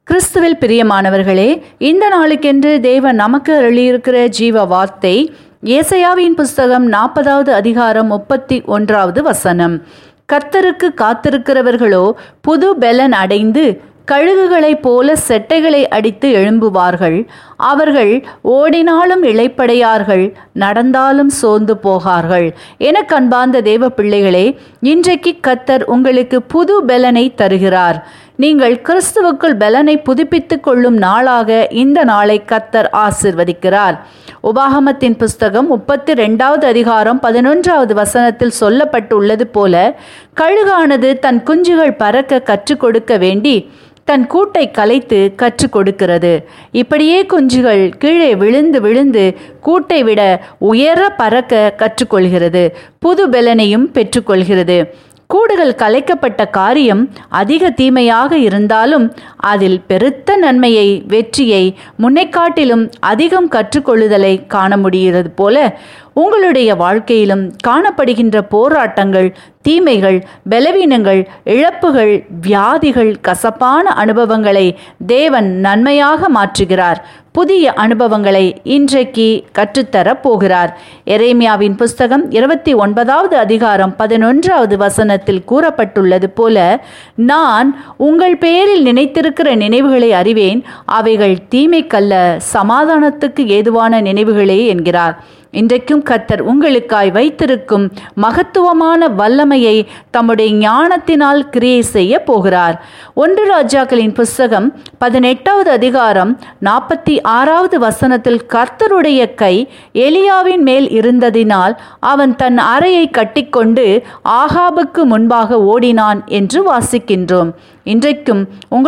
கிறிஸ்துவில் பிரியமானவர்களே இந்த நாளுக்கென்று தேவன் நமக்கு அருளியிருக்கிற ஜீவ வார்த்தை ஏசையாவின் புஸ்தகம் நாற்பதாவது அதிகாரம் முப்பத்தி ஒன்றாவது வசனம் கர்த்தருக்கு காத்திருக்கிறவர்களோ புது பெலன் அடைந்து கழுகுகளைப் போல செட்டைகளை அடித்து எழும்புவார்கள் அவர்கள் ஓடினாலும் இளைப்படையார்கள் நடந்தாலும் சோர்ந்து போகார்கள் என கண்பார்ந்த தேவ பிள்ளைகளே இன்றைக்கு கத்தர் உங்களுக்கு புது பெலனை தருகிறார் நீங்கள் கிறிஸ்துவுக்குள் பெலனை புதுப்பித்துக் கொள்ளும் நாளாக இந்த நாளை கத்தர் ஆசிர்வதிக்கிறார் உபாகமத்தின் புஸ்தகம் முப்பத்தி ரெண்டாவது அதிகாரம் பதினொன்றாவது வசனத்தில் சொல்லப்பட்டுள்ளது போல கழுகானது தன் குஞ்சுகள் பறக்க கற்றுக் கொடுக்க வேண்டி தன் கூட்டை கலைத்து கற்றுக் கொடுக்கிறது இப்படியே குஞ்சுகள் கீழே விழுந்து விழுந்து கூட்டை விட உயர பறக்க கற்றுக்கொள்கிறது புது பெலனையும் பெற்றுக்கொள்கிறது கூடுகள் கலைக்கப்பட்ட காரியம் அதிக தீமையாக இருந்தாலும் அதில் பெருத்த நன்மையை வெற்றியை முன்னைக்காட்டிலும் அதிகம் கற்றுக்கொள்ளுதலை காண முடிகிறது போல உங்களுடைய வாழ்க்கையிலும் காணப்படுகின்ற போராட்டங்கள் தீமைகள் பலவீனங்கள் இழப்புகள் வியாதிகள் கசப்பான அனுபவங்களை தேவன் நன்மையாக மாற்றுகிறார் புதிய அனுபவங்களை இன்றைக்கு கற்றுத்தரப் போகிறார் எரேமியாவின் புஸ்தகம் இருபத்தி ஒன்பதாவது அதிகாரம் பதினொன்றாவது வசனத்தில் கூறப்பட்டுள்ளது போல நான் உங்கள் பேரில் நினைத்திருக்கிற நினைவுகளை அறிவேன் அவைகள் தீமைக்கல்ல சமாதானத்துக்கு ஏதுவான நினைவுகளே என்கிறார் இன்றைக்கும் கத்தர் உங்களுக்காய் வைத்திருக்கும் மகத்துவமான வல்லமையை தம்முடைய ஞானத்தினால் கிரியை செய்ய போகிறார் ஒன்று ராஜாக்களின் புஸ்தகம் பதினெட்டாவது அதிகாரம் நாற்பத்தி ஆறாவது வசனத்தில் கர்த்தருடைய கை எலியாவின் மேல் இருந்ததினால் அவன் தன் அறையை கட்டிக்கொண்டு ஆகாபுக்கு முன்பாக ஓடினான் என்று வாசிக்கின்றோம் இன்றைக்கும் உங்கள்